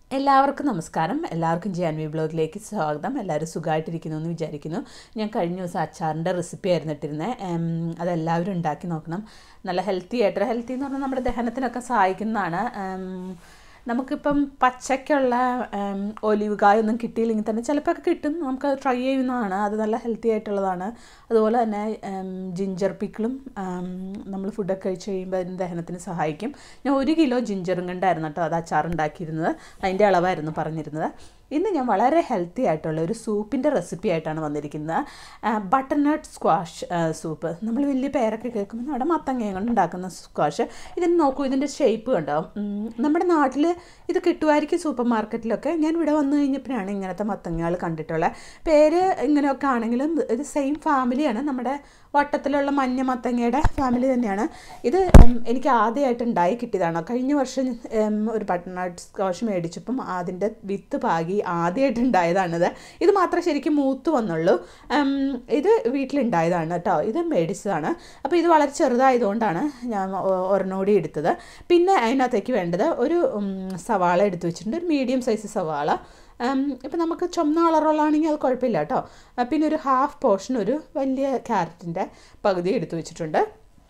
എല്ലാവർക്കും നമസ്കാരം എല്ലാവർക്കും ജാൻവി ബ്ലോഗിലേക്ക് സ്വാഗതം എല്ലാവരും സുഖമായിട്ടിരിക്കുന്നു എന്ന് വിചാരിക്കുന്നു ഞാൻ കഴിഞ്ഞ ദിവസം അച്ചാറിൻ്റെ റെസിപ്പി ആയിരുന്നു ഇട്ടിരുന്നത് ഉം, അതെല്ലാവരും ഉണ്ടാക്കി നോക്കണം നല്ല ഹെൽത്തി ആയിട്ട് ഹെൽത്തി എന്ന് പറഞ്ഞാൽ നമ്മുടെ ദഹനത്തിനൊക്കെ സഹായിക്കുന്നതാണ് ഉം, നമുക്കിപ്പം പച്ചയ്ക്കുള്ള ഉം, ഒലിവ് കായൊന്നും കിട്ടിയില്ലെങ്കിൽ തന്നെ ചിലപ്പോൾ ഒക്കെ കിട്ടും നമുക്ക് ട്രൈ ചെയ്യുന്നതാണ് അത് നല്ല ഹെൽത്തി ആയിട്ടുള്ളതാണ് അതുപോലെ തന്നെ ഉം, ജിഞ്ചർ പിക്കിളും നമ്മൾ ഫുഡൊക്കെ കഴിച്ച് കഴിയുമ്പോൾ അതിന് ദഹനത്തിന് സഹായിക്കും ഞാൻ ഒരു കിലോ ജിഞ്ചറും കൊണ്ടായിരുന്നു കേട്ടോ അത് അച്ചാർ ഉണ്ടാക്കിയിരുന്നത് അതിൻ്റെ അളവായിരുന്നു പറഞ്ഞിരുന്നത് ഇന്ന് ഞാൻ വളരെ ഹെൽത്തി ആയിട്ടുള്ള ഒരു സൂപ്പിൻ്റെ റെസിപ്പി ആയിട്ടാണ് വന്നിരിക്കുന്നത് ബട്ടർനട്ട് സ്ക്വാഷ് സൂപ്പ് നമ്മൾ വലിയ പേരൊക്കെ കേൾക്കുമ്പോൾ നമ്മുടെ മത്തങ്ങയും കൊണ്ട് ഉണ്ടാക്കുന്ന സ്ക്വാഷ് ഇതിന് നോക്കൂ ഇതിൻ്റെ ഷേപ്പ് കണ്ടോ ഉം, നമ്മുടെ നാട്ടിൽ ഇത് കിട്ടുമായിരിക്കും സൂപ്പർ മാർക്കറ്റിലൊക്കെ ഞാൻ ഇവിടെ വന്നു കഴിഞ്ഞപ്പോഴാണ് ഇങ്ങനത്തെ മത്തങ്ങകൾ കണ്ടിട്ടുള്ളത് പേര് ഇങ്ങനെയൊക്കെ ആണെങ്കിലും ഇത് സെയിം ഫാമിലിയാണ് നമ്മുടെ വട്ടത്തിലുള്ള മഞ്ഞ മത്തങ്ങയുടെ ഫാമിലി തന്നെയാണ് ഇത് ഉം, എനിക്ക് ആദ്യമായിട്ട് ഉണ്ടായി കിട്ടിയതാണ് കഴിഞ്ഞ വർഷം ഉം, ഒരു ബട്ടർനട്ട് സ്ക്വാഷ് മേടിച്ചപ്പം അതിൻ്റെ വിത്ത് പാകി ആദ്യമായിട്ട് ഉണ്ടായതാണിത് ഇത് മാത്രമേ ശരിക്കും മൂത്ത് വന്നുള്ളൂ ഉം, ഇത് വീട്ടിലുണ്ടായതാണ് കേട്ടോ ഇത് മേടിച്ചതാണ് അപ്പോൾ ഇത് വളരെ ചെറുതായതുകൊണ്ടാണ് ഞാൻ ഒ- ഒരെണ്ണം കൂടി എടുത്തത് പിന്നെ അതിനകത്തേക്ക് വേണ്ടത് ഒരു ഉം, സവാള എടുത്തു വെച്ചിട്ടുണ്ട് ഒരു മീഡിയം സൈസ് സവാള ഇപ്പം നമുക്ക് ചുമന്ന കളറുള്ളതാണെങ്കിൽ അത് കുഴപ്പമില്ല കേട്ടോ ആ, പിന്നെ ഒരു ഹാഫ് പോർഷൻ ഒരു വലിയ ക്യാരറ്റിൻ്റെ പകുതി എടുത്തു വെച്ചിട്ടുണ്ട്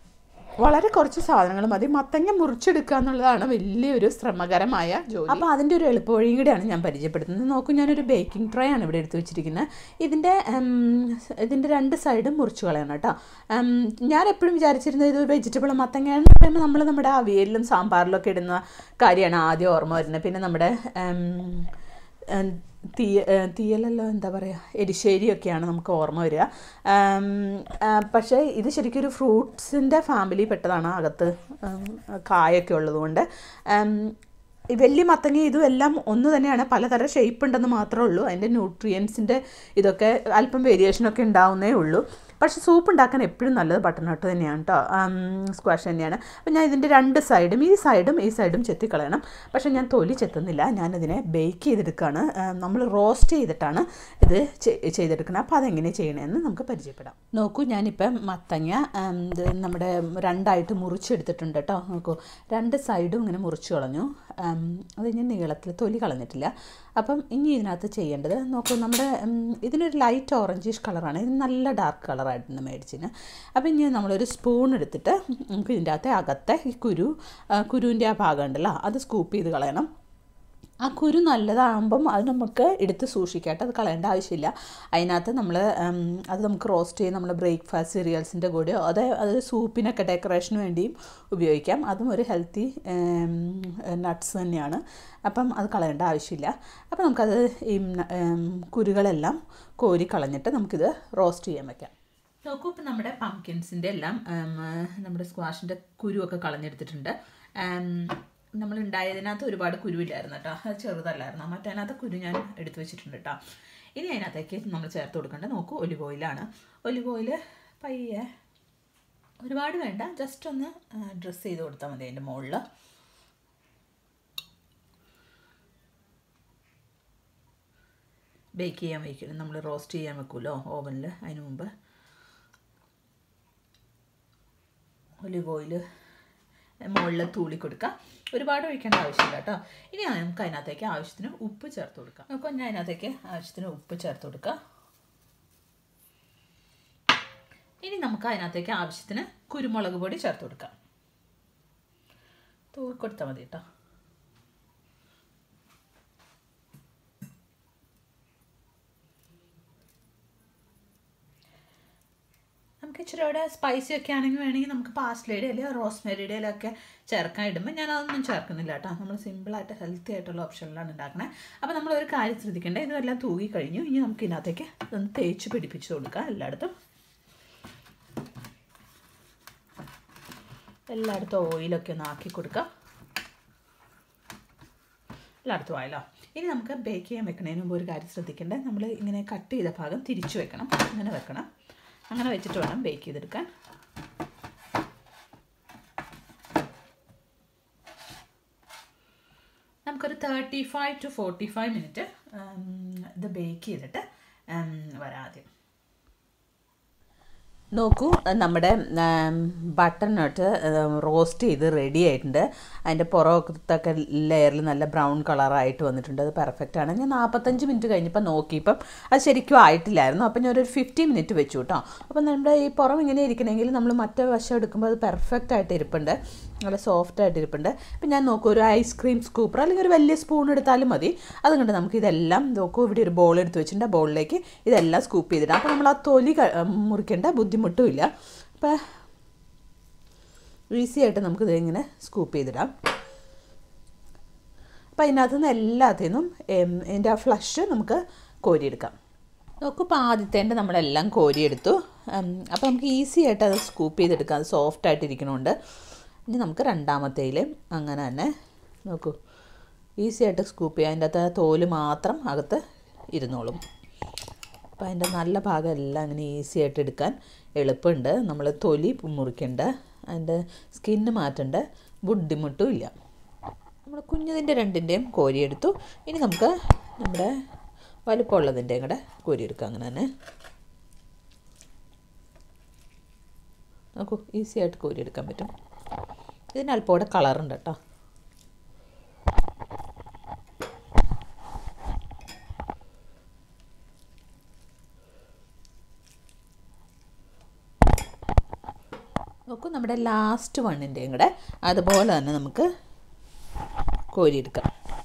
വളരെ കുറച്ച് സാധനങ്ങൾ മതി മത്തങ്ങ മുറിച്ചെടുക്കുക എന്നുള്ളതാണ് വലിയൊരു ശ്രമകരമായ ജോലി അപ്പോൾ അതിൻ്റെ ഒരു എളുപ്പവഴിയും കൂടിയാണ് ഞാൻ പരിചയപ്പെടുത്തുന്നത് നോക്കൂ ഞാനൊരു ബേക്കിംഗ് ട്രേ ആണ് ഇവിടെ എടുത്ത് വെച്ചിരിക്കുന്നത് ഇതിൻ്റെ ഉം, ഇതിൻ്റെ രണ്ട് സൈഡും മുറിച്ച് കളയണം കേട്ടോ ഉം, ഞാൻ എപ്പോഴും വിചാരിച്ചിരുന്നത് ഇത് വെജിറ്റബിൾ മത്തങ്ങ എന്ന് പറയുമ്പോൾ നമ്മൾ നമ്മുടെ അവിയലിലും സാമ്പാറിലും ഒക്കെ ഇടുന്ന കാര്യമാണ് ആദ്യം ഓർമ്മ വരുന്നത് പിന്നെ നമ്മുടെ ഉം, ഉം, തീയ ഏഹ് തീയലല്ലോ എന്താ പറയുക എരിശ്ശേരിയൊക്കെയാണ് നമുക്ക് ഓർമ്മ വരിക ആം, ആ, പക്ഷേ ഇത് ശരിക്കും ഒരു ഫ്രൂട്ട്സിൻ്റെ ഫാമിലി പെട്ടതാണ് അകത്ത് ഉം, കായൊക്കെ ഉള്ളതുകൊണ്ട് ആം, ഈ വലിയ മത്തങ്ങ ഇതും എല്ലാം ഒന്ന് തന്നെയാണ് പലതരം ഷേപ്പ് ഉണ്ടെന്ന് മാത്രമേ ഉള്ളൂ അതിൻ്റെ ന്യൂട്രിയൻസിൻ്റെ ഇതൊക്കെ അല്പം വേരിയേഷനൊക്കെ ഉണ്ടാവുന്നേ ഉള്ളൂ പക്ഷേ സൂപ്പ് ഉണ്ടാക്കാൻ എപ്പോഴും നല്ലത് ബട്ടർനട്ട് തന്നെയാണ് കേട്ടോ സ്ക്വാഷ് തന്നെയാണ് അപ്പോൾ ഞാൻ ഇതിൻ്റെ രണ്ട് സൈഡും ഈ സൈഡും ഈ സൈഡും ചെത്തിക്കളയണം പക്ഷേ ഞാൻ തൊലി ചെത്തുന്നില്ല ഞാനിതിനെ ബേക്ക് ചെയ്തെടുക്കുകയാണ് നമ്മൾ റോസ്റ്റ് ചെയ്തിട്ടാണ് ഇത് ചെ- ചെയ്തെടുക്കുന്നത് അപ്പോൾ അതെങ്ങനെ ചെയ്യണമെന്ന് നമുക്ക് പരിചയപ്പെടാം നോക്കൂ ഞാനിപ്പം മത്തങ്ങ ഉം, ഇത് നമ്മുടെ രണ്ടായിട്ട് മുറിച്ചെടുത്തിട്ടുണ്ട് കേട്ടോ നോക്കൂ രണ്ട് സൈഡും ഇങ്ങനെ മുറിച്ച് കളഞ്ഞു ഉം, അത് ഞാൻ നീളത്തിൽ തൊലി കളഞ്ഞിട്ടില്ല അപ്പം ഇനി ഇതിനകത്ത് ചെയ്യേണ്ടത് നോക്കൂ നമ്മുടെ ഉം, ഇതിനൊരു ലൈറ്റ് ഓറഞ്ചിഷ് കളറാണ് ഇത് നല്ല ഡാർക്ക് കളറായിട്ടുണ്ട് മേടിച്ചിന് അപ്പം ഇനി നമ്മളൊരു സ്പൂൺ എടുത്തിട്ട് നമുക്ക് ഇതിൻ്റെ അകത്തെ അകത്തെ ഈ കുരു ആ, കുരുവിൻ്റെ ആ ഭാഗം ഉണ്ടല്ലോ അത് സ്കൂപ്പ് ചെയ്ത് കളയണം ആ കുരു നല്ലതാകുമ്പം അത് നമുക്ക് എടുത്ത് സൂക്ഷിക്കട്ടെ അത് കളയേണ്ട ആവശ്യമില്ല അതിനകത്ത് നമ്മൾ അത് നമുക്ക് റോസ്റ്റ് ചെയ്ത് നമ്മൾ ബ്രേക്ക്ഫാസ്റ്റ് സീരിയൽസിൻ്റെ കൂടെയോ അത് അത് സൂപ്പിനൊക്കെ ഡെക്കറേഷന് വേണ്ടിയും ഉപയോഗിക്കാം അതും ഒരു ഹെൽത്തി നട്ട്സ് തന്നെയാണ് അപ്പം അത് കളയേണ്ട ആവശ്യമില്ല അപ്പം നമുക്കത് ഈ ഉം, കുരുകളെല്ലാം കോരി കളഞ്ഞിട്ട് നമുക്കിത് റോസ്റ്റ് ചെയ്യാൻ വെക്കാം നോക്കൂ ഇപ്പം നമ്മുടെ പംകിൻസിൻ്റെ എല്ലാം ഉം, നമ്മുടെ സ്ക്വാഷിൻ്റെ കുരുവൊക്കെ കളഞ്ഞെടുത്തിട്ടുണ്ട് ഉം, നമ്മൾ ഉണ്ടായതിനകത്ത് ഒരുപാട് കുരുവില്ലായിരുന്നു കേട്ടോ അത് ചെറുതല്ലായിരുന്നു മറ്റതിനകത്ത് കുരു ഞാൻ എടുത്തു വെച്ചിട്ടുണ്ട് കേട്ടോ ഇനി അതിനകത്തേക്ക് നമ്മൾ ചേർത്ത് കൊടുക്കേണ്ടത് നോക്കൂ ഒലിവ് ഓയിലാണ് ഒലിവ് ഓയിൽ പയ്യെ ഒരുപാട് വേണ്ട ജസ്റ്റ് ഒന്ന് ഡ്രസ്സ് ചെയ്ത് കൊടുത്താൽ മതി അതിൻ്റെ മുകളിൽ ബേക്ക് ചെയ്യാൻ വയ്ക്കണം നമ്മൾ റോസ്റ്റ് ചെയ്യാൻ വെക്കുമല്ലോ ഓവനിൽ അതിന് മുമ്പ് ഒലിവ് ഓയിൽ മുകളിൽ തൂളി കൊടുക്കുക ഒരുപാട് ഒഴിക്കേണ്ട ആവശ്യമില്ല കേട്ടോ ഇനി നമുക്ക് അതിനകത്തേക്ക് ആവശ്യത്തിന് ഉപ്പ് ചേർത്ത് കൊടുക്കാം നമുക്ക് ഞാൻ അതിനകത്തേക്ക് ആവശ്യത്തിന് ഉപ്പ് ചേർത്ത് കൊടുക്കുക ഇനി നമുക്ക് അതിനകത്തേക്ക് ആവശ്യത്തിന് കുരുമുളക് പൊടി ചേർത്ത് കൊടുക്കാം തൂക്കി കൊടുത്താൽ മതി കേട്ടോ നമുക്ക് ഇച്ചിരി കൂടെ സ്പൈസി ഒക്കെ ആണെങ്കിൽ വേണമെങ്കിൽ നമുക്ക് പാസ്ലയുടെ അല്ലെങ്കിൽ റോസ്മേരിയുടെ ഇലയൊക്കെ ചേർക്കാൻ ഇടുമ്പോൾ ഞാൻ അതൊന്നും ചേർക്കുന്നില്ല കേട്ടോ നമ്മൾ സിമ്പിളായിട്ട് ഹെൽത്തി ആയിട്ടുള്ള ഓപ്ഷനിലാണ് ഉണ്ടാക്കണേ അപ്പോൾ നമ്മൾ ഒരു കാര്യം ശ്രദ്ധിക്കേണ്ടത് ഇതെല്ലാം തൂകി കഴിഞ്ഞു ഇനി നമുക്ക് ഇതിനകത്തേക്ക് ഇതൊന്ന് തേച്ച് പിടിപ്പിച്ച് കൊടുക്കാം എല്ലായിടത്തും എല്ലായിടത്തും ഓയിലൊക്കെ ഒന്ന് ആക്കി കൊടുക്കാം എല്ലായിടത്തും ആയല്ലോ ഇനി നമുക്ക് ബേക്ക് ചെയ്യാൻ വെക്കണതിന് മുമ്പ് ഒരു കാര്യം ശ്രദ്ധിക്കേണ്ടത് നമ്മൾ ഇങ്ങനെ കട്ട് ചെയ്ത ഭാഗം തിരിച്ചു വെക്കണം അങ്ങനെ വെക്കണം അങ്ങനെ വെച്ചിട്ട് വേണം ബേക്ക് ചെയ്തെടുക്കാൻ നമുക്കൊരു thirty five to forty five minute ഇത് ബേക്ക് ചെയ്തിട്ട് ഉം, വരാം ആദ്യം നോക്കൂ നമ്മുടെ ബട്ടർനട്ട് റോസ്റ്റ് ചെയ്ത് റെഡി ആയിട്ടുണ്ട് അതിൻ്റെ പുറത്തൊക്കെ ലെയറിൽ നല്ല ബ്രൗൺ കളറായിട്ട് വന്നിട്ടുണ്ട് അത് പെർഫെക്റ്റ് ആണ് ഞാൻ നാൽപ്പത്തഞ്ച് മിനിറ്റ് കഴിഞ്ഞപ്പോൾ നോക്കിയപ്പം അത് ശരിക്കും ആയിട്ടില്ലായിരുന്നു അപ്പം ഞാൻ ഒരു ഫിഫ്റ്റി മിനിറ്റ് വെച്ചു കേട്ടോ അപ്പം നമ്മുടെ ഈ പുറം ഇങ്ങനെ ഇരിക്കണമെങ്കിൽ നമ്മൾ മറ്റേ വശം എടുക്കുമ്പോൾ അത് പെർഫെക്റ്റ് ആയിട്ട് ഇരിപ്പുണ്ട് നല്ല സോഫ്റ്റ് ആയിട്ട് ഇരിപ്പുണ്ട് അപ്പം ഞാൻ നോക്കൂ ഒരു ഐസ്ക്രീം സ്കൂപ്പർ അല്ലെങ്കിൽ ഒരു വലിയ സ്പൂൺ എടുത്താലും മതി അതുകൊണ്ട് നമുക്ക് ഇതെല്ലാം നോക്കൂ ഇവിടെ ഒരു ബോൾ എടുത്ത് വെച്ചിട്ടുണ്ട് ആ ബോളിലേക്ക് ഇതെല്ലാം സ്കൂപ്പ് ചെയ്തിടാം അപ്പോൾ നമ്മൾ ആ തൊലി ക- മുറിക്കേണ്ട ബുദ്ധിമുട്ടും ഇല്ല അപ്പോൾ ഈസി ആയിട്ട് നമുക്കിത് ഇങ്ങനെ സ്കൂപ്പ് ചെയ്തിടാം അപ്പോൾ അതിനകത്ത് നിന്ന് എല്ലാത്തിൽ നിന്നും ഇതിൻ്റെ ആ ഫ്ലഷ് നമുക്ക് കോരിയെടുക്കാം നോക്കൂ ഇപ്പോൾ ആദ്യത്തേൻ്റെ നമ്മളെല്ലാം കോരിയെടുത്തു അപ്പോൾ നമുക്ക് ഈസി ആയിട്ട് അത് സ്കൂപ്പ് ചെയ്തെടുക്കാം അത് സോഫ്റ്റ് ആയിട്ട് ഇരിക്കണോണ്ട് ഇനി നമുക്ക് രണ്ടാമത്തേൽ അങ്ങനെ തന്നെ നോക്കൂ ഈസി ആയിട്ട് സ്കൂപ്പ് ചെയ്യാം അതിൻ്റെ അകത്ത് തോല് മാത്രം അകത്ത് ഇരുന്നോളും അപ്പോൾ അതിൻ്റെ നല്ല ഭാഗം എല്ലാം ഇങ്ങനെ ഈസി ആയിട്ട് എടുക്കാൻ എളുപ്പമുണ്ട് നമ്മൾ തൊലി മുറിക്കണ്ട അതിൻ്റെ സ്കിന്ന് മാറ്റേണ്ട ബുദ്ധിമുട്ടും ഇല്ല നമ്മൾ കുഞ്ഞതിൻ്റെ രണ്ടിൻ്റെയും കോരിയെടുത്തു ഇനി നമുക്ക് നമ്മുടെ വലുപ്പമുള്ളതിൻ്റെയും കൂടെ കോരിയെടുക്കാം അങ്ങനെ തന്നെ നോക്കൂ ഈസി ആയിട്ട് കോരിയെടുക്കാൻ പറ്റും ഇതിന് അല്പം കൂടെ കളറുണ്ട് കേട്ടോ നോക്കൂ നമ്മുടെ ലാസ്റ്റ് വണ്ണിൻ്റെയും കൂടെ അതുപോലെ തന്നെ നമുക്ക് കോരിയെടുക്കാം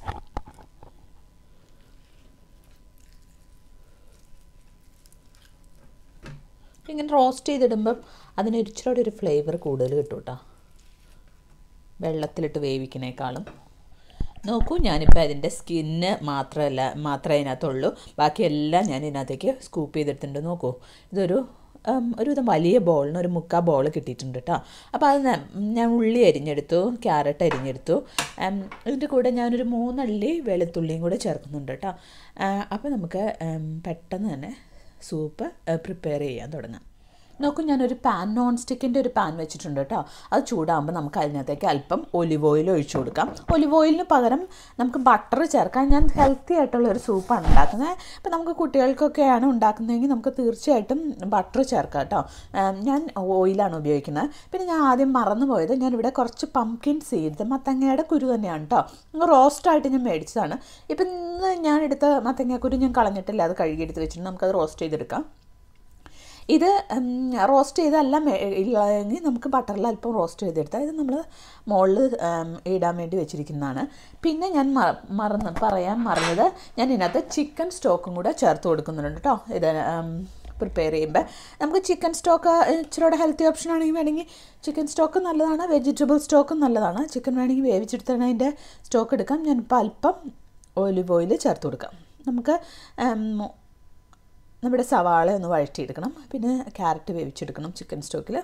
ഇങ്ങനെ റോസ്റ്റ് ചെയ്തിടുമ്പം അതിന് ഇച്ചിരി ഒരു ഫ്ലേവർ കൂടുതൽ കിട്ടും കേട്ടോ വെള്ളത്തിലിട്ട് വേവിക്കണേക്കാളും നോക്കൂ ഞാനിപ്പോൾ അതിൻ്റെ സ്കിന്ന് മാത്രമല്ല മാത്രമേ അതിനകത്തുള്ളൂ ബാക്കിയെല്ലാം ഞാൻ ഇതിനകത്തേക്ക് സ്കൂപ്പ് ചെയ്തെടുത്തിട്ടുണ്ട് നോക്കൂ ഇതൊരു ഉം, ഒരുവിധം വലിയ ബോളിന് ഒരു മുക്കാ ബോൾ കിട്ടിയിട്ടുണ്ട് കേട്ടോ അപ്പോൾ അത് ഞാൻ- ഞാൻ ഉള്ളി അരിഞ്ഞെടുത്തു ക്യാരറ്റ് അരിഞ്ഞെടുത്തു ഉം, ഇതിൻ്റെ കൂടെ ഞാനൊരു മൂന്നള്ളി വെളുത്തുള്ളിയും കൂടെ ചേർക്കുന്നുണ്ട് കേട്ടോ അപ്പോൾ നമുക്ക് ഉം, പെട്ടെന്ന് തന്നെ സൂപ്പ് പ്രിപ്പയർ ചെയ്യാൻ തുടങ്ങാം നോക്കൂ ഞാനൊരു പാൻ നോൺ സ്റ്റിക്കിൻ്റെ ഒരു പാൻ വെച്ചിട്ടുണ്ട് കേട്ടോ അത് ചൂടാകുമ്പോൾ നമുക്ക് അതിനകത്തേക്ക് അല്പം ഒലിവ് ഓയിൽ ഒഴിച്ചു കൊടുക്കാം ഒലിവ് ഓയിലിന് പകരം നമുക്ക് ബട്ടർ ചേർക്കാം ഞാൻ ഹെൽത്തി ആയിട്ടുള്ള ഒരു സൂപ്പാണ് ഉണ്ടാക്കുന്നത് അപ്പോൾ നമുക്ക് കുട്ടികൾക്കൊക്കെയാണ് ഉണ്ടാക്കുന്നതെങ്കിൽ നമുക്ക് തീർച്ചയായിട്ടും ബട്ടർ ചേർക്കാം കേട്ടോ ഏം, ഞാൻ ഓയിലാണ് ഉപയോഗിക്കുന്നത് പിന്നെ ഞാൻ ആദ്യം മറന്നു പോയത് ഞാനിവിടെ കുറച്ച് പംകിൻ സീഡ്സ് മത്തങ്ങയുടെ കുരു തന്നെയാണ് കേട്ടോ റോസ്റ്റായിട്ട് ഞാൻ മേടിച്ചതാണ് ഇപ്പം ഇന്ന് ഞാൻ എടുത്ത മത്തങ്ങക്കുരു ഞാൻ കളഞ്ഞിട്ടില്ല അത് കഴുകിയെടുത്ത് വെച്ചിട്ട് നമുക്കത് റോസ്റ്റ് ചെയ്തെടുക്കാം ഇത് റോസ്റ്റ് ചെയ്തല്ല ഇല്ലെങ്കിൽ നമുക്ക് ബട്ടറിൽ അല്പം റോസ്റ്റ് ചെയ്തെടുത്താൽ ഇത് നമ്മൾ മുകളിൽ ഇടാൻ വേണ്ടി വെച്ചിരിക്കുന്നതാണ് പിന്നെ ഞാൻ മ- മറന്ന് പറയാൻ മറന്നത് ഞാൻ ഇതിനകത്ത് ചിക്കൻ സ്റ്റോക്കും കൂടെ ചേർത്ത് കൊടുക്കുന്നുണ്ട് കേട്ടോ ഇത് പ്രിപ്പയർ ചെയ്യുമ്പോൾ നമുക്ക് ചിക്കൻ സ്റ്റോക്ക് ഇച്ചിരിയുടെ ഹെൽത്തി ഓപ്ഷൻ ആണെങ്കിൽ വേണമെങ്കിൽ ചിക്കൻ സ്റ്റോക്ക് നല്ലതാണ് വെജിറ്റബിൾ സ്റ്റോക്കും നല്ലതാണ് ചിക്കൻ വേണമെങ്കിൽ വേവിച്ചെടുത്താണ് അതിൻ്റെ സ്റ്റോക്ക് എടുക്കാം ഞാനിപ്പോൾ അല്പം ഒലിവ് ഓയിൽ ചേർത്ത് കൊടുക്കാം നമുക്ക് ഉം, നമ്മുടെ സവാള ഒന്ന് വഴറ്റിയെടുക്കണം പിന്നെ ക്യാരറ്റ് വേവിച്ചെടുക്കണം ചിക്കൻ സ്റ്റോക്കിൽ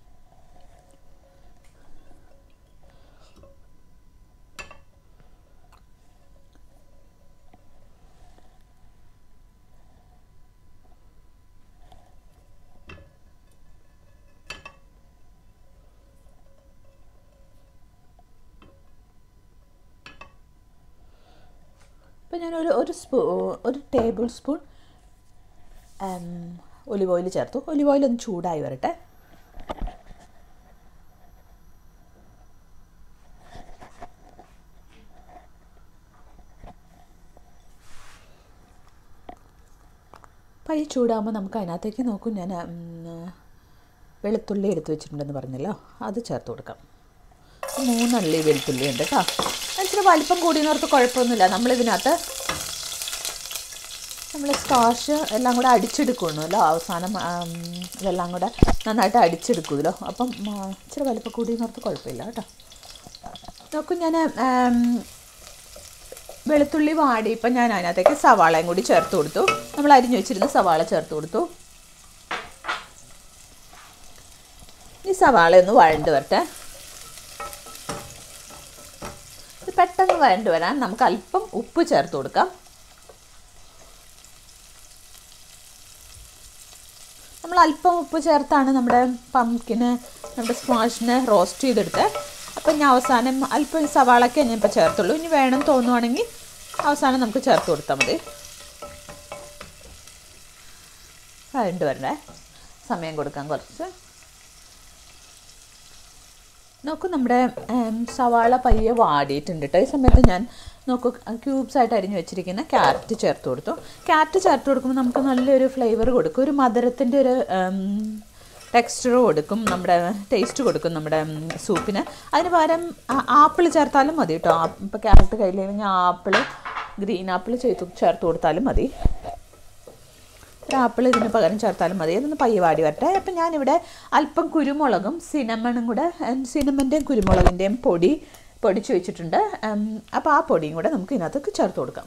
ഇപ്പം ഞാനൊരു ഒരു സ്പൂ ഒരു ടേബിൾ സ്പൂൺ ഒലിവ് ഓയിൽ ചേർത്തു ഒലിവ് ഓയിൽ ഒന്ന് ചൂടായി വരട്ടെ അപ്പം ഈ ചൂടാകുമ്പോൾ നമുക്ക് അതിനകത്തേക്ക് നോക്കും ഞാൻ ഉം, വെളുത്തുള്ളി എടുത്ത് വെച്ചിട്ടുണ്ടെന്ന് പറഞ്ഞല്ലോ അത് ചേർത്ത് കൊടുക്കാം മൂന്നള്ളി വെളുത്തുള്ളി ഉണ്ട് കേട്ടോ ഇച്ചിരി വലിപ്പം കൂടിയെന്നോർത്ത് കുഴപ്പമൊന്നുമില്ല നമ്മളിതിനകത്ത് നമ്മൾ സ്കാഷ് എല്ലാം കൂടെ അടിച്ചെടുക്കണമല്ലോ അവസാനം ആം, ഇതെല്ലാം കൂടെ നന്നായിട്ട് അടിച്ചെടുക്കുമല്ലോ അപ്പം ആ, ഇച്ചിരി വലിപ്പം കൂടിയെന്നോർത്ത് കുഴപ്പമില്ല കേട്ടോ നോക്കൂ ഞാൻ ആം, വെളുത്തുള്ളി വാടി ഇപ്പം ഞാൻ അതിനകത്തേക്ക് സവാളയും കൂടി ചേർത്ത് കൊടുത്തു നമ്മൾ അരിഞ്ഞു വെച്ചിരുന്ന സവാള ചേർത്ത് കൊടുത്തു ഈ സവാള ഒന്ന് വഴണ്ട് വരട്ടെ ഇത് പെട്ടെന്ന് വഴണ്ട് വരാൻ നമുക്ക് അല്പം ഉപ്പ് ചേർത്ത് കൊടുക്കാം നമ്മൾ അല്പം ഉപ്പ് ചേർത്താണ് നമ്മുടെ പംകിന് നമ്മുടെ സ്ക്വാഷിന് റോസ്റ്റ് ചെയ്തെടുത്ത് അപ്പം ഞാൻ അവസാനം അല്പം സവാളൊക്കെ ഞാൻ ഇപ്പോൾ ചേർത്തുള്ളൂ ഇനി വേണം തോന്നുവാണെങ്കിൽ അവസാനം നമുക്ക് ചേർത്ത് കൊടുത്താൽ മതി വരണ്ട് വരണേ സമയം കൊടുക്കാം കുറച്ച് നോക്കൂ നമ്മുടെ ഉം, സവാള പയ്യെ വാടിയിട്ടുണ്ട് കേട്ടോ ഈ സമയത്ത് ഞാൻ നോക്കൂ ക്യൂബ്സ് ആയിട്ട് അരിഞ്ഞു വെച്ചിരിക്കുന്ന ക്യാരറ്റ് ചേർത്ത് കൊടുത്തു ക്യാരറ്റ് ചേർത്ത് കൊടുക്കുമ്പോൾ നമുക്ക് നല്ലൊരു ഫ്ലേവർ കൊടുക്കും ഒരു മധുരത്തിൻ്റെ ഒരു ടെക്സ്ചർ കൊടുക്കും നമ്മുടെ ടേസ്റ്റ് കൊടുക്കും നമ്മുടെ ഉം, സൂപ്പിന് അതിന് പകരം ആപ്പിൾ ചേർത്താലും മതി കേട്ടോ ഇപ്പോൾ ക്യാരറ്റ് കയ്യിലില്ലെങ്കിൽ ആപ്പിൾ ഗ്രീൻ ആപ്പിൾ ചേർത്ത് ചേർത്ത് കൊടുത്താലും മതി ഒരു ആപ്പിൾ ഇതിന് പകരം ചേർത്താലും മതി അതൊന്ന് പയ്യെ വാടി വരട്ടെ അപ്പം ഞാനിവിടെ അല്പം കുരുമുളകും സിനമണും കൂടെ സിനമൻ്റെയും കുരുമുളകിൻ്റെയും പൊടി പൊടിച്ച് വെച്ചിട്ടുണ്ട് അപ്പോൾ ആ പൊടിയും കൂടെ നമുക്ക് ഇതിനകത്തേക്ക് ചേർത്ത് കൊടുക്കാം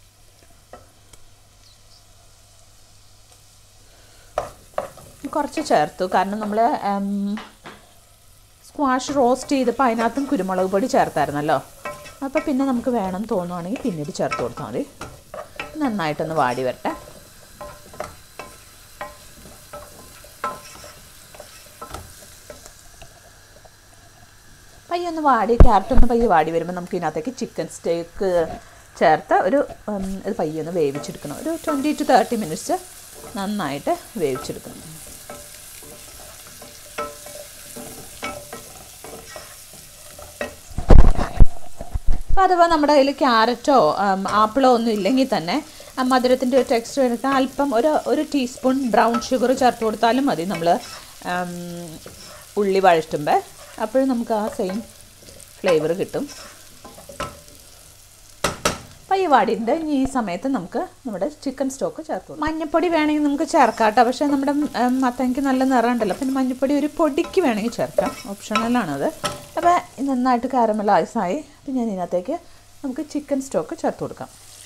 കുറച്ച് ചേർത്തു കാരണം നമ്മൾ സ്ക്വാഷ് റോസ്റ്റ് ചെയ്തപ്പോൾ അതിനകത്തും കുരുമുളക് പൊടി ചേർത്തായിരുന്നല്ലോ അപ്പോൾ പിന്നെ നമുക്ക് വേണം തോന്നുവാണെങ്കിൽ പിന്നീട് ചേർത്ത് കൊടുത്താൽ മതി നന്നായിട്ടൊന്ന് വാടി വരട്ടെ പയ്യെ ഒന്ന് വാടി ക്യാരറ്റ് ഒന്ന് പയ്യെ വാടി വരുമ്പോൾ നമുക്ക് ഇതിനകത്തേക്ക് ചിക്കൻ സ്റ്റേക്ക് ചേർത്ത് ഒരു ഉം, ഇത് പയ്യെ ഒന്ന് വേവിച്ചെടുക്കണം ഒരു ട്വൻറ്റി ടു തേർട്ടി മിനിറ്റ്സ് നന്നായിട്ട് വേവിച്ചെടുക്കണം അപ്പോൾ അഥവാ നമ്മുടെ കയ്യിൽ ക്യാരറ്റോ ആപ്പിളോ ഒന്നും ഇല്ലെങ്കിൽ തന്നെ ആ മധുരത്തിൻ്റെ ഒരു ടെക്സ്ചർ എടുക്കാൻ അല്പം ഒരു ഒരു ടീസ്പൂൺ ബ്രൗൺ ഷുഗർ ചേർത്ത് കൊടുത്താലും മതി നമ്മൾ ഉള്ളി വഴറ്റുമ്പോൾ അപ്പോഴും നമുക്ക് ആ സെയിം ഫ്ലേവർ കിട്ടും പയ്യ വാടിൻ്റെ ഇനി ഈ സമയത്ത് നമുക്ക് നമ്മുടെ ചിക്കൻ സ്റ്റോക്ക് ചേർത്ത് കൊടുക്കാം. മഞ്ഞപ്പൊടി വേണമെങ്കിൽ നമുക്ക് ചേർക്കാം കേട്ടോ പക്ഷേ നമ്മുടെ ഉം, മത്തങ്ങയ്ക്ക് നല്ല നിറമുണ്ടല്ലോ പിന്നെ മഞ്ഞപ്പൊടി ഒരു പൊടിക്ക് വേണമെങ്കിൽ ചേർക്കാം ഓപ്ഷണലാണത് അപ്പോൾ ഇത് നന്നായിട്ട് കാരമലൈസായി അപ്പം ഞാൻ ഇതിനകത്തേക്ക് നമുക്ക് ചിക്കൻ സ്റ്റോക്ക് ചേർത്ത് കൊടുക്കാം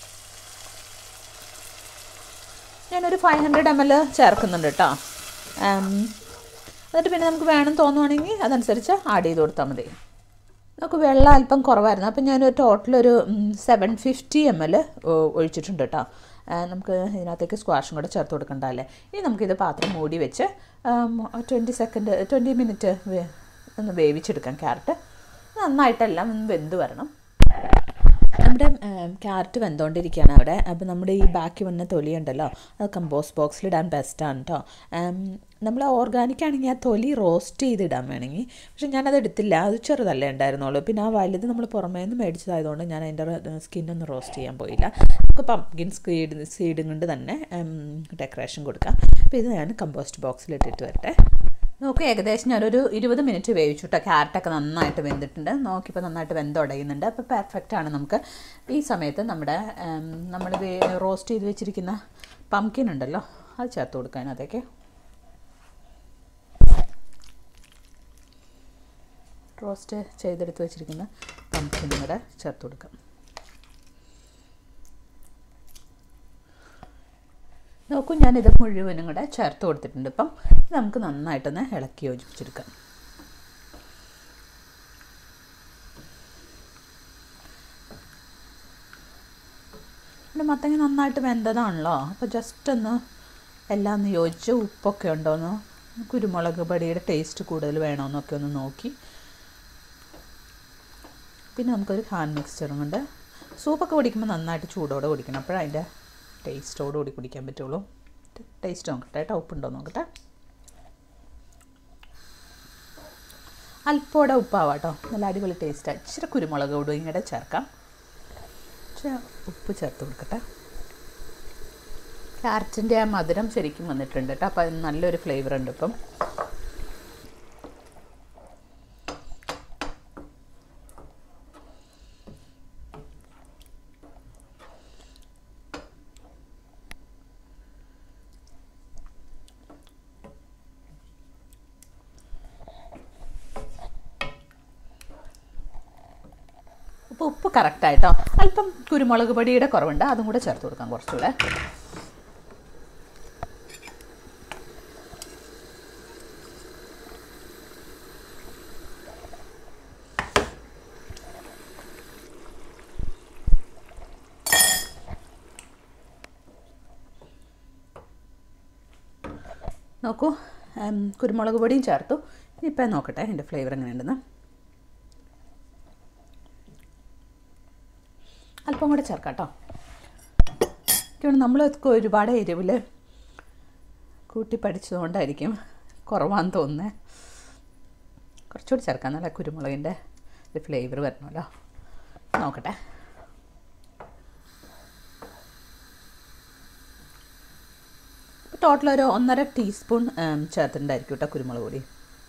ഞാനൊരു ഫൈവ് ഹൺഡ്രഡ് എം എൽ ചേർക്കുന്നുണ്ട് കേട്ടോ ഉം, എന്നിട്ട് പിന്നെ നമുക്ക് വേണം തോന്നുവാണെങ്കിൽ അതനുസരിച്ച് ആഡ് ചെയ്ത് കൊടുത്താൽ മതി നമുക്ക് വെള്ളം അല്പം കുറവായിരുന്നു അപ്പം ഞാൻ ടോട്ടൽ ഒരു സെവൻ ഫിഫ്റ്റി എം എൽ ഒഴിച്ചിട്ടുണ്ട് കേട്ടോ ആ, നമുക്ക് ഇതിനകത്തേക്ക് സ്ക്വാഷും കൂടെ ചേർത്ത് കൊടുക്കണ്ടല്ലേ ഇനി നമുക്കിത് പാത്രം മൂടി വെച്ച് ട്വൻറ്റി സെക്കൻഡ് ട്വൻറ്റി മിനിറ്റ് ഒന്ന് വേവിച്ചെടുക്കാം ക്യാരറ്റ് നന്നായിട്ടെല്ലാം ഒന്ന് വെന്ത് വരണം നമ്മുടെ ക്യാരറ്റ് വെന്തുകൊണ്ടിരിക്കുകയാണ് അവിടെ അപ്പോൾ നമ്മുടെ ഈ ബാക്കി വന്ന തൊലി ഉണ്ടല്ലോ അത് കമ്പോസ്റ്റ് ബോക്സിൽ ഇടാൻ ബെസ്റ്റാണ് കേട്ടോ നമ്മൾ ഓർഗാനിക് ആണെങ്കിൽ ആ തൊലി റോസ്റ്റ് ചെയ്തിടാൻ വേണമെങ്കിൽ പക്ഷെ ഞാനത് എടുത്തില്ല അത് ചെറുതല്ലേ ഉണ്ടായിരുന്നുള്ളൂ പിന്നെ ആ വലുത് നമ്മൾ പുറമേ നിന്ന് മേടിച്ചതായതുകൊണ്ട് ഞാൻ അതിൻ്റെ സ്കിന്നൊന്ന് റോസ്റ്റ് ചെയ്യാൻ പോയില്ല നമുക്ക് പംകിൻ സീഡ് സീഡും കൊണ്ട് തന്നെ ഡെക്കറേഷൻ കൊടുക്കാം അപ്പോൾ ഇത് ഞാൻ കമ്പോസ്റ്റ് ബോക്സിൽ ഇട്ടിട്ട് വരട്ടെ നോക്ക് ഏകദേശം ഞാനൊരു ഇരുപത് മിനിറ്റ് വേവിച്ചു കേട്ടോ ക്യാരറ്റൊക്കെ നന്നായിട്ട് വെന്തിട്ടുണ്ട് നോക്കിയപ്പോൾ നന്നായിട്ട് വെന്തുടയുന്നുണ്ട് അപ്പോൾ പെർഫെക്റ്റ് ആണ് നമുക്ക് ഈ സമയത്ത് നമ്മുടെ നമ്മൾ റോസ്റ്റ് ചെയ്ത് വെച്ചിരിക്കുന്ന പംകിൻ ഉണ്ടല്ലോ അത് ചേർത്ത് കൊടുക്കാൻ അതിനകത്തേക്ക് റോസ്റ്റ് ചെയ്തെടുത്ത് വെച്ചിരിക്കുന്ന പംകിനും കൂടെ ചേർത്ത് കൊടുക്കാം നോക്കൂ ഞാനിത് മുഴുവനും കൂടെ ചേർത്ത് കൊടുത്തിട്ടുണ്ട് ഇപ്പം ഇത് നമുക്ക് നന്നായിട്ടൊന്ന് ഇളക്കി യോജിപ്പിച്ചെടുക്കാം പിന്നെ മത്തങ്ങ നന്നായിട്ട് വെന്തതാണല്ലോ അപ്പോൾ ജസ്റ്റ് ഒന്ന് എല്ലാം ഒന്ന് യോജിച്ച് ഉപ്പൊക്കെ ഉണ്ടോയെന്നോ കുരുമുളക് പൊടിയുടെ ടേസ്റ്റ് കൂടുതൽ വേണമെന്നൊക്കെ ഒന്ന് നോക്കി പിന്നെ നമുക്കൊരു ഹാൻഡ് മിക്സ്ചറും കൊണ്ട് സൂപ്പൊക്കെ കുടിക്കുമ്പോൾ നന്നായിട്ട് ചൂടോടെ കുടിക്കണം അപ്പോഴതിൻ്റെ അതിൻ്റെ ടേസ്റ്റോട് കൂടി കുടിക്കാൻ പറ്റുള്ളൂ ടേസ്റ്റ് നോക്കട്ടെ കേട്ടോ ഉപ്പുണ്ടോ നോക്കട്ടെ അല്പോടെ ഉപ്പാവാം കേട്ടോ നല്ല അടിപൊളി ടേസ്റ്റാണ് ഇച്ചിരി കുരുമുളക് പൊടി ഇങ്ങടെ ചേർക്കാം ഇച്ചിരി ഉപ്പ് ചേർത്ത് കൊടുക്കട്ടെ ക്യാരറ്റിൻ്റെ ആ മധുരം ശരിക്കും വന്നിട്ടുണ്ട് കേട്ടോ അപ്പോൾ അതിന് നല്ലൊരു ഫ്ലേവർ ഉണ്ട് ഇപ്പം അപ്പോൾ ഉപ്പ് കറക്റ്റായിട്ടോ അല്പം കുരുമുളക് പൊടിയുടെ കുറവുണ്ട് അതും കൂടെ ചേർത്ത് കൊടുക്കാം കുറച്ചുകൂടെ നോക്കൂ ഉം, കുരുമുളക് പൊടിയും ചേർത്തു ഇനിയിപ്പോൾ നോക്കട്ടെ എൻ്റെ ഫ്ലേവർ എങ്ങനെയുണ്ടെന്ന് അല്പം കൂടെ ചേർക്കാം കേട്ടോ നമ്മൾ ഒരുപാട് എരിവിൽ കൂട്ടി പഠിച്ചതുകൊണ്ടായിരിക്കും കുറവാന്ന് തോന്നുന്നത് കുറച്ചുകൂടി ചേർക്കാം നല്ല കുരുമുളകിൻ്റെ ഒരു ഫ്ലേവർ വരണമല്ലോ നോക്കട്ടെ ടോട്ടൽ ഒരു ഒന്നര ടീസ്പൂൺ ചേർത്തിട്ടുണ്ടായിരിക്കും കേട്ടോ കുരുമുളക് പൊടി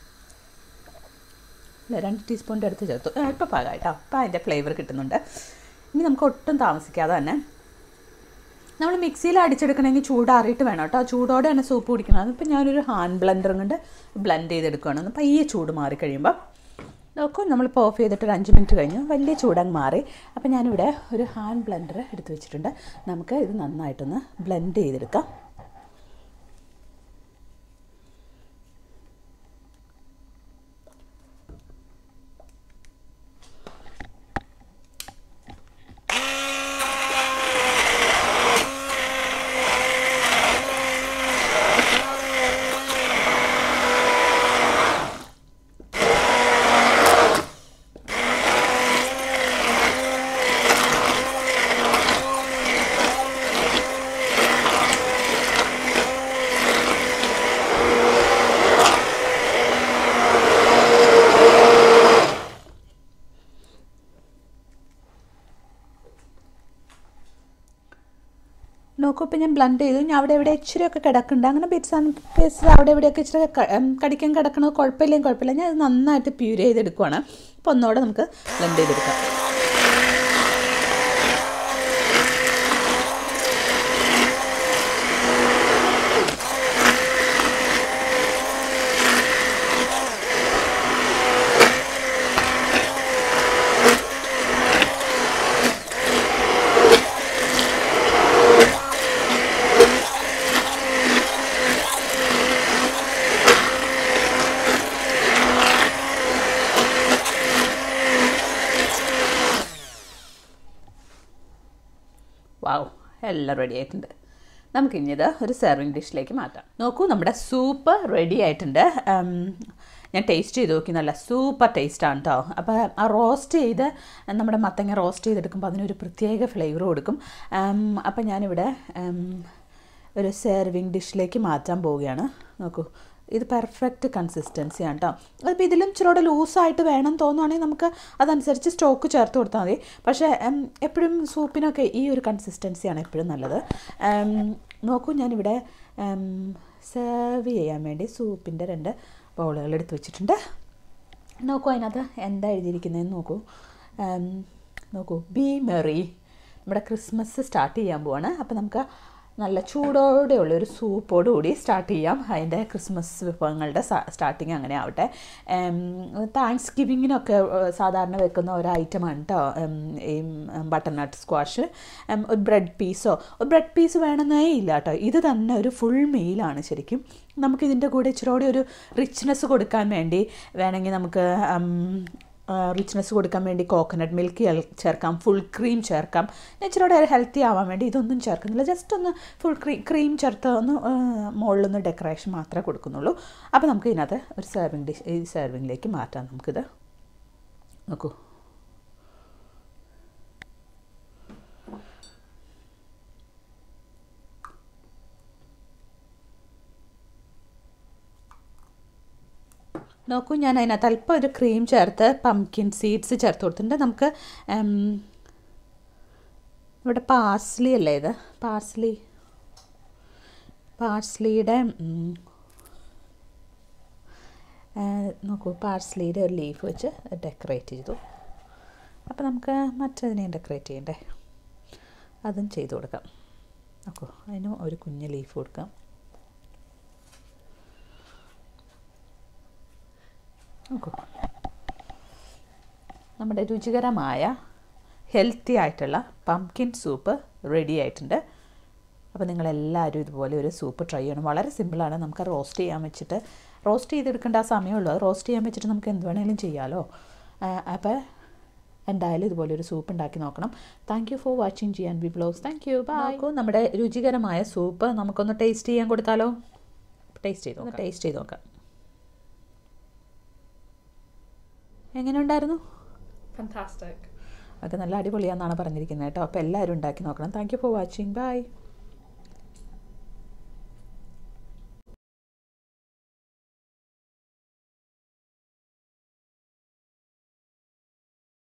അല്ല രണ്ട് ടീസ്പൂണിൻ്റെ അടുത്ത് ചേർത്തു ഇപ്പോൾ പാകമായിട്ടോ അപ്പോൾ അതിൻ്റെ ഫ്ലേവർ കിട്ടുന്നുണ്ട് ഇനി നമുക്ക് ഒട്ടും താമസിക്കാതെ തന്നെ നമ്മൾ മിക്സിയിൽ അടിച്ചെടുക്കണമെങ്കിൽ ചൂടാറിയിട്ട് വേണം കേട്ടോ ചൂടോടെ തന്നെ സൂപ്പ് കുടിക്കണം അതിപ്പോൾ ഞാനൊരു ഹാൻഡ് ബ്ലെൻഡർ കൊണ്ട് ബ്ലെൻഡ് ചെയ്തെടുക്കുകയാണ് ഒന്ന് പയ്യെ ചൂട് മാറി കഴിയുമ്പോൾ നോക്കൂ നമ്മളിപ്പോൾ ഓഫ് ചെയ്തിട്ട് ഒരു അഞ്ച് മിനിറ്റ് കഴിഞ്ഞു വലിയ ചൂടങ്ങ് മാറി അപ്പോൾ ഞാനിവിടെ ഒരു ഹാൻഡ് ബ്ലെൻഡർ എടുത്ത് വെച്ചിട്ടുണ്ട് നമുക്ക് ഇത് നന്നായിട്ടൊന്ന് ബ്ലെൻഡ് ചെയ്തെടുക്കാം നോക്കൂ ഇപ്പം ഞാൻ ബ്ലണ്ട് ചെയ്തു ഞാൻ അവിടെ ഇവിടെ ഇച്ചിരിയൊക്കെ കിടക്കുന്നുണ്ട് അങ്ങനെ ബിറ്റ്സ് ആൻഡ് പീസസ് അവിടെ ഇവിടെയൊക്കെ ഇച്ചിരി ക- ഉം, കടിക്കാൻ കിടക്കണത് കുഴപ്പമില്ലെങ്കിൽ കുഴപ്പമില്ല ഞാൻ ഇത് നന്നായിട്ട് പ്യൂർ ചെയ്തെടുക്കുവാണ് അപ്പോൾ ഒന്നുകൂടെ നമുക്ക് ബ്ലണ്ട് ചെയ്തെടുക്കാം വാവ് എല്ലാം റെഡി ആയിട്ടുണ്ട് നമുക്കിനി ഇത് ഒരു സെർവിങ് ഡിഷിലേക്ക് മാറ്റാം നോക്കൂ നമ്മുടെ സൂപ്പ് റെഡി ആയിട്ടുണ്ട് ഉം, ഞാൻ ടേസ്റ്റ് ചെയ്ത് നോക്കി നല്ല സൂപ്പർ ടേസ്റ്റാണ് കേട്ടോ അപ്പോൾ ആ റോസ്റ്റ് ചെയ്ത് നമ്മുടെ മത്തങ്ങ റോസ്റ്റ് ചെയ്തെടുക്കുമ്പോൾ അതിനൊരു പ്രത്യേക ഫ്ലേവർ കൊടുക്കും ഉം, അപ്പോൾ ഞാനിവിടെ ഉം, ഒരു സെർവിങ് ഡിഷിലേക്ക് മാറ്റാൻ പോവുകയാണ് നോക്കൂ ഇത് പെർഫെക്റ്റ് കൺസിസ്റ്റൻസിയാണ് കേട്ടോ അതിപ്പോൾ ഇതിലും ഇച്ചിരൂടെ ലൂസായിട്ട് വേണം തോന്നുവാണെങ്കിൽ നമുക്ക് അതനുസരിച്ച് സ്റ്റോക്ക് ചേർത്ത് കൊടുത്താൽ മതി പക്ഷേ ഉം, എപ്പോഴും സൂപ്പിനൊക്കെ ഈ ഒരു കൺസിസ്റ്റൻസിയാണ് എപ്പോഴും നല്ലത് ഉം, നോക്കൂ ഞാനിവിടെ സെർവ് ചെയ്യാൻ വേണ്ടി സൂപ്പിൻ്റെ രണ്ട് ബൗളുകൾ എടുത്ത് വെച്ചിട്ടുണ്ട് നോക്കൂ അതിനകത്ത് എന്താ എഴുതിയിരിക്കുന്നതെന്ന് നോക്കൂ ഉം, നോക്കൂ ബി മെറി നമ്മുടെ ക്രിസ്മസ് സ്റ്റാർട്ട് ചെയ്യാൻ പോവാണ് അപ്പോൾ നമുക്ക് നല്ല ചൂടോടെയുള്ള ഒരു സൂപ്പോട് കൂടി സ്റ്റാർട്ട് ചെയ്യാം അതിൻ്റെ ക്രിസ്മസ് വിഭവങ്ങളുടെ സ്റ്റാർട്ടിങ് അങ്ങനെ ആവട്ടെ താങ്ക്സ് ഗിവിങ്ങിനൊക്കെ ഏഹ്, സാധാരണ വെക്കുന്ന ഒരു ഐറ്റമാണ് കേട്ടോ ഈ ബട്ടർനട്ട് സ്ക്വാഷ് ഒരു ബ്രെഡ് പീസോ ഒരു ബ്രെഡ് പീസ് വേണമെന്നേ ഇല്ല കേട്ടോ ഇത് തന്നെ ഒരു ഫുൾ മീലാണ് ശരിക്കും നമുക്കിതിൻ്റെ കൂടെ ഇച്ചിരി കൂടി ഒരു റിച്ച്നെസ് കൊടുക്കാൻ വേണ്ടി വേണമെങ്കിൽ നമുക്ക് റിച്ച്നെസ് കൊടുക്കാൻ വേണ്ടി കോക്കനട്ട് മിൽക്ക് ചേർക്കാം ഫുൾ ക്രീം ചേർക്കാം ഞാൻ ഇച്ചിരി കൂടെ ഹെൽത്തി ആവാൻ വേണ്ടി ഇതൊന്നും ചേർക്കുന്നില്ല ജസ്റ്റ് ഒന്ന് ഫുൾ ക്രീം ക്രീം ചേർത്ത് ഒന്ന് ആ, മുകളിലൊന്ന് ഡെക്കറേഷൻ മാത്രമേ കൊടുക്കുന്നുള്ളൂ അപ്പോൾ നമുക്ക് ഇതിനകത്ത് ഒരു സെർവിങ് ഡിഷ് ഈ സെർവിങ്ങിലേക്ക് മാറ്റാം നമുക്കിത് നോക്കൂ നോക്കൂ ഞാൻ അതിനകത്ത് അല്പം ഒരു ക്രീം ചേർത്ത് പംകിൻ സീഡ്സ് ചേർത്ത് കൊടുത്തിട്ടുണ്ട് നമുക്ക് ഉം, ഇവിടെ പാർസ്ലി അല്ലേ ഇത് പാർസ്ലി പാർസ്ലിയുടെ ഉം, ആ, നോക്കൂ പാർസ്ലിയുടെ ഒരു ലീഫ് വെച്ച് ഡെക്കറേറ്റ് ചെയ്തു അപ്പോൾ നമുക്ക് മറ്റതിനെയും ഡെക്കറേറ്റ് ചെയ്യണ്ടേ അതും ചെയ്ത് കൊടുക്കാം നോക്കൂ അതിനും ഒരു കുഞ്ഞ് ലീഫ് കൊടുക്കാം നോക്കൂ നമ്മുടെ രുചികരമായ ഹെൽത്തി ആയിട്ടുള്ള പംകിൻ സൂപ്പ് റെഡി ആയിട്ടുണ്ട് അപ്പോൾ നിങ്ങളെല്ലാവരും ഇതുപോലെ ഒരു സൂപ്പ് ട്രൈ ചെയ്യണം വളരെ സിമ്പിളാണ് നമുക്ക് റോസ്റ്റ് ചെയ്യാൻ വെച്ചിട്ട് റോസ്റ്റ് ചെയ്തെടുക്കേണ്ട ആ സമയമുള്ളൂ അത് റോസ്റ്റ് ചെയ്യാൻ വെച്ചിട്ട് നമുക്ക് എന്ത് വേണമെങ്കിലും ചെയ്യാമല്ലോ അപ്പോൾ എന്തായാലും ഇതുപോലെ ഒരു സൂപ്പ് ഉണ്ടാക്കി നോക്കണം thank you for watching G and B blogs thank you bye നമ്മുടെ രുചികരമായ സൂപ്പ് നമുക്കൊന്ന് ടേസ്റ്റ് ചെയ്യാൻ കൊടുത്താലോ ടേസ്റ്റ് ചെയ്ത് നോക്കാം ടേസ്റ്റ് ചെയ്ത് നോക്കാം എങ്ങനെ ഉണ്ടായിരുന്നു Fantastic. അത് നല്ല അടിപൊളിയാണെന്നാണ് പറഞ്ഞിരിക്കുന്നത് കേട്ടോ അപ്പോൾ എല്ലാവരും ഉണ്ടാക്കി നോക്കണം thank you for watching by